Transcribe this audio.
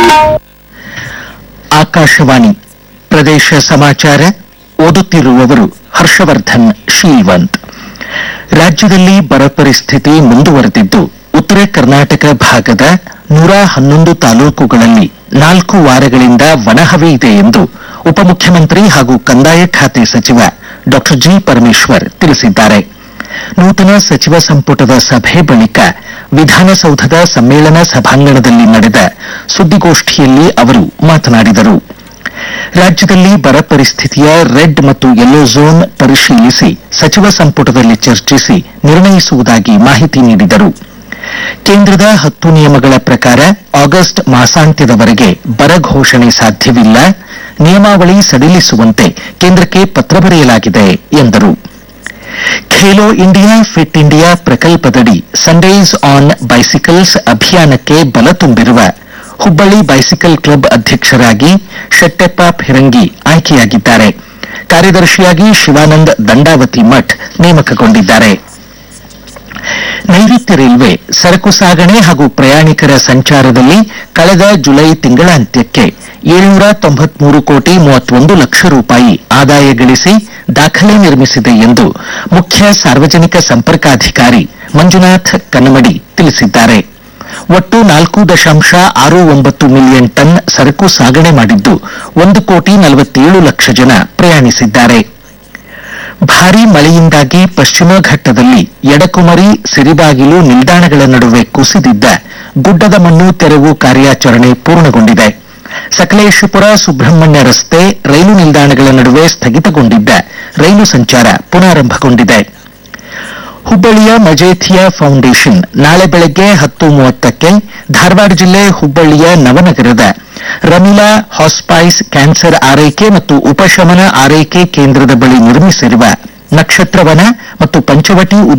ಆಕಾಶವಾಣಿ ಪ್ರದೇಶ ಸಮಾಚಾರ ಓದುತ್ತಿರುವವರು ಹರ್ಷವರ್ಧನ್ ಶೀಲ್ವಂತ್ ರಾಜ್ಯದಲ್ಲಿ ಬರ ಪರಿಸ್ಥಿತಿ ಮುಂದುವರೆದಿದ್ದು ಉತ್ತರ ಕರ್ನಾಟಕ ಭಾಗದ ನೂರ ಹನ್ನೊಂದು ತಾಲೂಕುಗಳಲ್ಲಿ ನಾಲ್ಕು ವಾರಗಳಿಂದ ಒಣಹವೆ ಇದೆ ಎಂದು ಉಪಮುಖ್ಯಮಂತ್ರಿ ಹಾಗೂ ಕಂದಾಯ ಖಾತೆ ಸಚಿವ ಡಾ ಜಿ ಪರಮೇಶ್ವರ್ ತಿಳಿಸಿದ್ದಾರೆ ನೂತನ ಸಚಿವ ಸಂಪುಟದ ಸಭೆ ಬಳಿಕ ವಿಧಾನಸೌಧದ ಸಮ್ಮೇಳನ ಸಭಾಂಗಣದಲ್ಲಿ ನಡೆದ ಸುದ್ದಿಗೋಷ್ಠಿಯಲ್ಲಿ ಅವರು ಮಾತನಾಡಿದರು ರಾಜ್ಯದಲ್ಲಿ ಬರ ಪರಿಸ್ಥಿತಿಯ ರೆಡ್ ಮತ್ತು ಯೆಲ್ಲೋ ಝೋನ್ ಪರಿಶೀಲಿಸಿ ಸಚಿವ ಸಂಪುಟದಲ್ಲಿ ಚರ್ಚಿಸಿ ನಿರ್ಣಯಿಸುವುದಾಗಿ ಮಾಹಿತಿ ನೀಡಿದರು ಕೇಂದ್ರದ ಹತ್ತು ನಿಯಮಗಳ ಪ್ರಕಾರ ಆಗಸ್ಟ್ ಮಾಸಾಂತ್ಯದವರೆಗೆ ಬರ ಘೋಷಣೆ ಸಾಧ್ಯವಿಲ್ಲ ನಿಯಮಾವಳಿ ಸಡಿಲಿಸುವಂತೆ ಕೇಂದ್ರಕ್ಕೆ ಪತ್ರ ಬರೆಯಲಾಗಿದೆ ಎಂದರು ಖೇಲೋ ಇಂಡಿಯಾ ಫಿಟ್ ಇಂಡಿಯಾ ಪ್ರಕಲ್ಪದಡಿ ಸಂಡೇಸ್ ಆನ್ ಬೈಸಿಕಲ್ಸ್ ಅಭಿಯಾನಕ್ಕೆ ಬಲ ತುಂಬಿರುವ ಹುಬ್ಬಳ್ಳಿ ಬೈಸಿಕಲ್ ಕ್ಲಬ್ ಅಧ್ಯಕ್ಷರಾಗಿ ಶೆಟ್ಟೆಪ್ಪ ಫಿರಂಗಿ ಆಯ್ಕೆಯಾಗಿದ್ದಾರೆ ಕಾರ್ಯದರ್ಶಿಯಾಗಿ ಶಿವಾನಂದ್ ದಂಡಾವತಿ ಮಠ್ ನೇಮಕಗೊಂಡಿದ್ದಾರೆ ನೈಋತ್ಯ ರೈಲ್ವೆ ಸರಕು ಸಾಗಣೆ ಹಾಗೂ ಪ್ರಯಾಣಿಕರ ಸಂಚಾರದಲ್ಲಿ ಕಳೆದ ಜುಲೈ ತಿಂಗಳಾಂತ್ಯಕ್ಕೆ ಏಳ್ನೂರ ತೊಂಬತ್ಮೂರು ಕೋಟಿ ಮೂವತ್ತೊಂದು ಲಕ್ಷ ರೂಪಾಯಿ ಆದಾಯ ಗಳಿಸಿ ದಾಖಲೆ ನಿರ್ಮಿಸಿದೆ ಎಂದು ಮುಖ್ಯ ಸಾರ್ವಜನಿಕ ಸಂಪರ್ಕಾಧಿಕಾರಿ ಮಂಜುನಾಥ್ ಕನ್ನಮಡಿ ತಿಳಿಸಿದ್ದಾರೆ ಒಟ್ಟು ನಾಲ್ಕು ದಶಾಂಶ ಆರು ಒಂಬತ್ತು ಮಿಲಿಯನ್ ಟನ್ ಸರಕು ಸಾಗಣೆ ಮಾಡಿದ್ದು ಒಂದು ಕೋಟಿ ನಲವತ್ತೇಳು ಲಕ್ಷ ಜನ ಪ್ರಯಾಣಿಸಿದ್ದಾರೆ ಭಾರೀ ಮಳೆಯಿಂದಾಗಿ ಪಶ್ಚಿಮ ಘಟ್ಟದಲ್ಲಿ ಎಡಕುಮರಿ ಸಿರಿಬಾಗಿಲು ನಿಲ್ದಾಣಗಳ ನಡುವೆ ಕುಸಿದಿದ್ದ ಗುಡ್ಡದ ಮಣ್ಣು ತೆರವು ಕಾರ್ಯಾಚರಣೆ ಪೂರ್ಣಗೊಂಡಿದೆ ಸಕಲೇಶಪುರ ಸುಬ್ರಹ್ಮಣ್ಯ ರಸ್ತೆ ರೈಲು ನಿಲ್ದಾಣಗಳ ನಡುವೆ ಸ್ಥಗಿತಗೊಂಡಿದ್ದ ರೈಲು ಸಂಚಾರ ಪುನಾರಂಭಗೊಂಡಿದೆ ಹುಬ್ಬಳ್ಳಿಯ ಮಜೇಥಿಯಾ ಫೌಂಡೇಶನ್ ನಾಳೆ ಬೆಳಗ್ಗೆ ಹತ್ತು ಮೂವತ್ತಕ್ಕೆ ಧಾರವಾಡ ಜಿಲ್ಲೆ ಹುಬ್ಬಳ್ಳಿಯ ನವನಗರದ ರಮಿಲಾ ಹಾಸ್ಪೈಸ್ ಕ್ಯಾನ್ಸರ್ ಆರೈಕೆ ಮತ್ತು ಉಪಶಮನ ಆರೈಕೆ ಕೇಂದ್ರದ ಬಳಿ ನಿರ್ಮಿಸಿರುವ ನಕ್ಷತ್ರವನ ಮತ್ತು ಪಂಚವಟಿ